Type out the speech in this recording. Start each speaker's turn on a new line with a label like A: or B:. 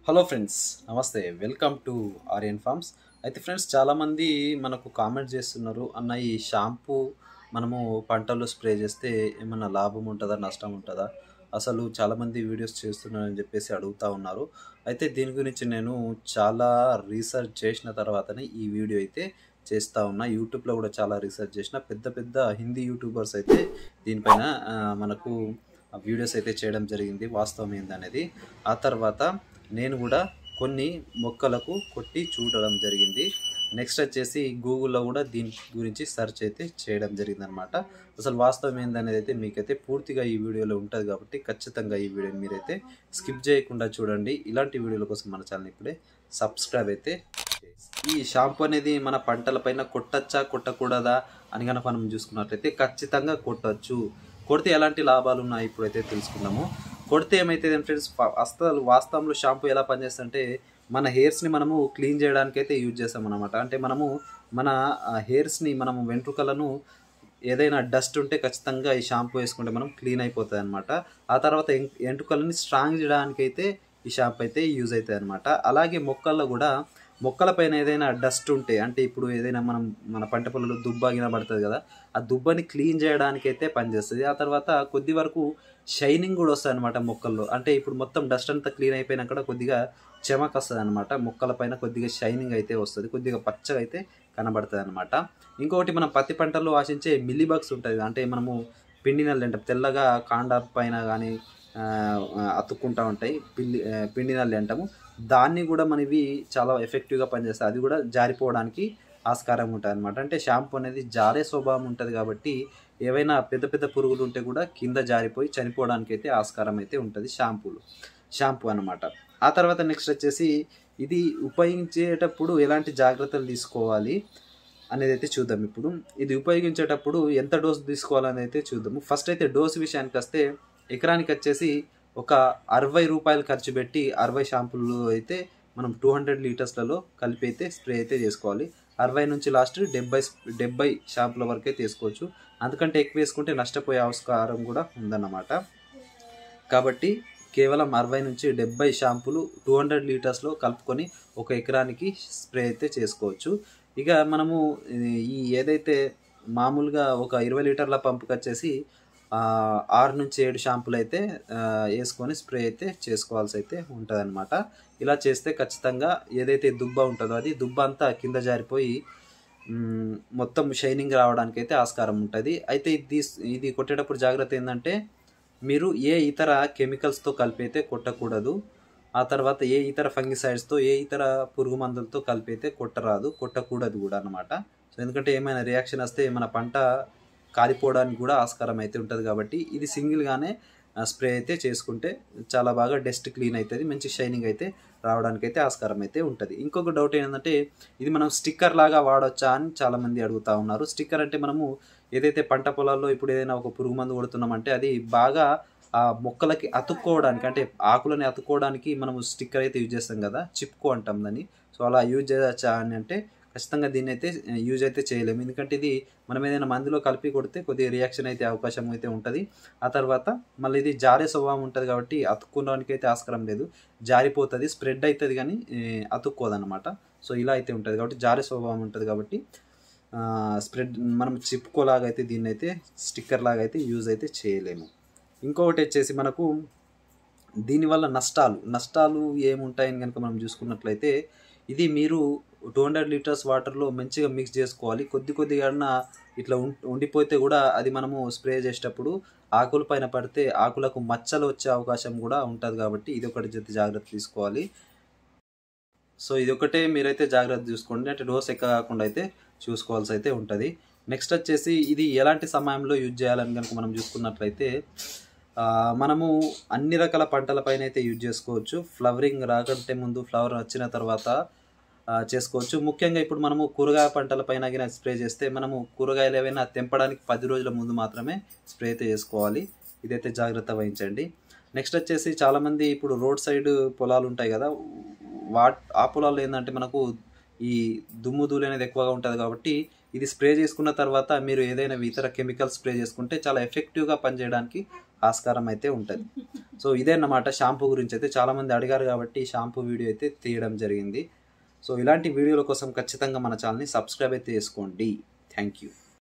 A: Hello friends నమస్తే welcome to Aryan farms అయితే friends చాలామంది మనకు కామెంట్ చేస్తున్నారు అన్న ఈ షాంపూ మనము పంటల్లో స్ప్రే చేస్తే ఏమన్నా లాభం ఉంటుందా నష్టం ఉంటుందా అసలు చాలామంది వీడియోస్ చేస్తున్నారని చెప్పేసి అడుగుతూ ఉన్నారు అయితే దీని గురించి నేను చాలా రీసెర్చ్ చేసిన తర్వాతనే ఈ వీడియో అయితే చేస్తూ ఉన్నా యూట్యూబ్లో కూడా చాలా రీసెర్చ్ చేసిన పెద్ద పెద్ద హిందీ యూట్యూబర్స్ అయితే దీనిపైన ఆ, మనకు వీడియోస్ అయితే చేయడం జరిగింది వాస్తవం ఏందనేది ఆ తర్వాత నేను కూడా కొన్ని మొక్కలకు కొట్టి చూడడం జరిగింది నెక్స్ట్ వచ్చేసి గూగుల్లో కూడా దీని గురించి సెర్చ్ అయితే చేయడం జరిగింది అనమాట అసలు వాస్తవం ఏందనేది అయితే మీకైతే పూర్తిగా ఈ వీడియోలో ఉంటుంది కాబట్టి ఖచ్చితంగా ఈ వీడియోని మీరైతే స్కిప్ చేయకుండా చూడండి ఇలాంటి వీడియోల కోసం మన ఛానల్ ఇప్పుడే సబ్స్క్రైబ్ అయితే చేయండి. ఈ షాంపూ అనేది మన పంటలపైన కొట్టచ్చా కొట్టకూడదా అని కనుక మనం చూసుకున్నట్లయితే ఖచ్చితంగా కొట్టచ్చు కొడితే ఎలాంటి లాభాలు ఉన్నాయి ఇప్పుడైతే తెలుసుకుందాము కొడితే ఏమైతే ఫ్రెండ్స్ అసలు వాస్తవంలో షాంపూ ఎలా పనిచేస్తుందంటే మన హెయిర్స్ని మనము క్లీన్ చేయడానికి అయితే యూజ్ చేస్తాం అనమాట అంటే మనము మన హెయిర్స్ని మనము వెంట్రుకలను ఏదైనా డస్ట్ ఉంటే ఖచ్చితంగా ఈ షాంపూ వేసుకుంటే మనం క్లీన్ అయిపోతుంది అనమాట ఆ తర్వాత ఎం- ఎంట్రుకలని స్ట్రాంగ్ చేయడానికి అయితే ఈ షాంపూ అయితే యూజ్ అవుతుంది అనమాట అలాగే మొక్కల్లో కూడా మొక్కల పైన ఏదైనా డస్ట్ ఉంటే అంటే ఇప్పుడు ఏదైనా మనం మన పంట పొలంలో దుబ్బ గిన పడుతుంది కదా ఆ దుబ్బని క్లీన్ చేయడానికి అయితే పనిచేస్తుంది ఆ తర్వాత కొద్ది వరకు షైనింగ్ కూడా వస్తుంది అనమాట మొక్కల్లో అంటే ఇప్పుడు మొత్తం డస్ట్ అంతా క్లీన్ అయిపోయినా కూడా కొద్దిగా చెమక వస్తుంది అనమాట మొక్కల పైన కొద్దిగా షైనింగ్ అయితే వస్తుంది కొద్దిగా పచ్చగా అయితే కనబడుతుంది అనమాట ఇంకొకటి మనం పత్తి పంటల్లో ఆశించే మిల్లీ బగ్స్ ఉంటుంది అంటే మనము పిండి నల్లి అంటాం తెల్లగా కాండ పైన కానీ అతుక్కుంటా ఉంటాయి పిల్లి ఆ, పిండి నల్లి అంటాము దాన్ని కూడా మనవి చాలా ఎఫెక్టివ్గా పనిచేస్తాయి అది కూడా జారిపోవడానికి ఆస్కారం ఉంటుంది అనమాట అంటే షాంపూ అనేది జారే స్వభావం ఉంటుంది కాబట్టి ఏవైనా పెద్ద పెద్ద పురుగులు ఉంటే కూడా కింద జారిపోయి చనిపోవడానికి అయితే ఆస్కారం అయితే ఉంటుంది షాంపూలు షాంపూ అన్నమాట ఆ తర్వాత నెక్స్ట్ వచ్చేసి ఇది ఉపయోగించేటప్పుడు ఎలాంటి జాగ్రత్తలు తీసుకోవాలి అనేది అయితే చూద్దాం ఇప్పుడు ఇది ఉపయోగించేటప్పుడు ఎంత డోస్ తీసుకోవాలని అయితే చూద్దాము ఫస్ట్ అయితే డోస్ విషయానికి వస్తే ఎకరానికి వచ్చేసి ఒక అరవై రూపాయలు ఖర్చు పెట్టి అరవై షాంపూలు అయితే మనం టూ హండ్రెడ్ లీటర్స్లలో కలిపి అయితే స్ప్రే అయితే చేసుకోవాలి అరవై నుంచి లాస్ట్ డెబ్బై డెబ్బై షాంపుల వరకే తీసుకోవచ్చు అందుకంటే ఎక్కువ వేసుకుంటే నష్టపోయే ఆస్కారం కూడా ఉందన్నమాట కాబట్టి కేవలం అరవై నుంచి డెబ్బై షాంపులు టూ హండ్రెడ్ లీటర్స్లో కలుపుకొని ఒక ఎకరానికి స్ప్రే అయితే చేసుకోవచ్చు ఇక మనము ఈ ఏదైతే మామూలుగా ఒక ఇరవై లీటర్ల పంపుకి వచ్చేసి ఆ, ఆరు నుంచి ఏడు షాంపులు అయితే ఆ, వేసుకొని స్ప్రే అయితే చేసుకోవాల్సి అయితే ఉంటుంది ఇలా చేస్తే ఖచ్చితంగా ఏదైతే దుబ్బ ఉంటుందో అది దుబ్బ అంతా కింద జారిపోయి మ్, మొత్తం షైనింగ్ రావడానికి అయితే ఆస్కారం ఉంటుంది అయితే ఇది ఇది కొట్టేటప్పుడు జాగ్రత్త ఏంటంటే మీరు ఏ ఇతర కెమికల్స్తో కలిపి అయితే కొట్టకూడదు ఆ తర్వాత ఏ ఇతర ఫంగిసైడ్స్తో ఏ ఇతర పురుగు మందులతో కలిపి అయితే కొట్టరాదు కొట్టకూడదు కూడా అనమాట సో ఎందుకంటే ఏమైనా రియాక్షన్ వస్తే మన పంట కాలిపోవడానికి కూడా ఆస్కారం అయితే ఉంటుంది కాబట్టి ఇది సింగిల్గానే స్ప్రే అయితే చేసుకుంటే చాలా బాగా డస్ట్ క్లీన్ అవుతుంది మంచి షైనింగ్ అయితే రావడానికి అయితే ఆస్కారం అయితే ఉంటుంది ఇంకొక డౌట్ ఏంటంటే ఇది మనం స్టిక్కర్ లాగా వాడొచ్చా అని చాలామంది అడుగుతూ ఉన్నారు స్టిక్కర్ అంటే మనము ఏదైతే పంట పొలాల్లో ఇప్పుడు ఏదైనా ఒక పురుగు మందు కొడుతున్నామంటే అది బాగా ఆ మొక్కలకి అతుక్కోవడానికి అంటే ఆకులని అతుక్కోవడానికి మనము స్టిక్కర్ అయితే యూజ్ చేస్తాం కదా చిప్కో అంటాం దాన్ని సో అలా యూజ్ చేయొచ్చా అని అంటే ఖచ్చితంగా దీన్ని అయితే యూజ్ అయితే చేయలేము ఎందుకంటే ఇది మనం ఏదైనా మందులో కలిపి కొడితే కొద్దిగా రియాక్షన్ అయితే అవకాశం అయితే ఉంటుంది ఆ తర్వాత మళ్ళీ ఇది జారే స్వభావం ఉంటుంది కాబట్టి అతుక్కోవడానికి అయితే ఆస్కారం లేదు జారిపోతుంది స్ప్రెడ్ అవుతుంది కానీ అతుక్కోదన్నమాట సో ఇలా అయితే ఉంటుంది కాబట్టి జారే స్వభావం ఉంటుంది కాబట్టి స్ప్రెడ్ మనం చిప్పుకోలాగా అయితే దీన్ని అయితే స్టిక్కర్ లాగా అయితే యూజ్ అయితే చేయలేము ఇంకొకటి వచ్చేసి మనకు దీనివల్ల నష్టాలు నష్టాలు ఏముంటాయని కనుక మనం చూసుకున్నట్లయితే ఇది మీరు టూ హండ్రెడ్ లీటర్స్ వాటర్లో మంచిగా మిక్స్ చేసుకోవాలి కొద్ది కొద్దిగా ఇట్లా ఉం- ఉండిపోతే కూడా అది మనము స్ప్రే చేసేటప్పుడు ఆకుల పైన పడితే ఆకులకు మచ్చలు వచ్చే అవకాశం కూడా ఉంటుంది కాబట్టి ఇది ఒకటి జత జాగ్రత్త తీసుకోవాలి సో ఇది ఒకటే మీరైతే జాగ్రత్త చూసుకోండి అంటే డోస్ ఎక్క కాకుండా అయితే చూసుకోవాల్సి అయితే ఉంటుంది నెక్స్ట్ వచ్చేసి ఇది ఎలాంటి సమయంలో యూజ్ చేయాలని కనుక మనం చూసుకున్నట్లయితే ఆ, మనము అన్ని రకాల పంటలపైన అయితే యూజ్ చేసుకోవచ్చు ఫ్లవరింగ్ రాకంటే ముందు ఫ్లవర్ వచ్చిన తర్వాత ఆ, చేసుకోవచ్చు ముఖ్యంగా ఇప్పుడు మనము కూరగాయ పంటలపైన గిన స్ప్రే చేస్తే మనము కూరగాయలు ఏవైనా తెంపడానికి పది రోజుల ముందు మాత్రమే స్ప్రే అయితే చేసుకోవాలి ఇదైతే జాగ్రత్త వహించండి నెక్స్ట్ వచ్చేసి చాలామంది ఇప్పుడు రోడ్ సైడ్ పొలాలు ఉంటాయి కదా వాట్ ఆ పొలాల్లో ఏంటంటే మనకు ఈ దుమ్ము ధూళి అనేది ఎక్కువగా ఉంటుంది కాబట్టి ఇది స్ప్రే చేసుకున్న తర్వాత మీరు ఏదైనా ఇతర కెమికల్ స్ప్రే చేసుకుంటే చాలా ఎఫెక్టివ్గా పనిచేయడానికి ఆస్కారం అయితే ఉంటుంది సో ఇదే అన్నమాట షాంపూ గురించి అయితే చాలామంది అడిగారు కాబట్టి షాంపూ వీడియో అయితే తీయడం జరిగింది సో ఇలాంటి వీడియోల కోసం ఖచ్చితంగా మన ఛానల్ని సబ్స్క్రైబ్ అయితే చేసుకోండి థ్యాంక్ యూ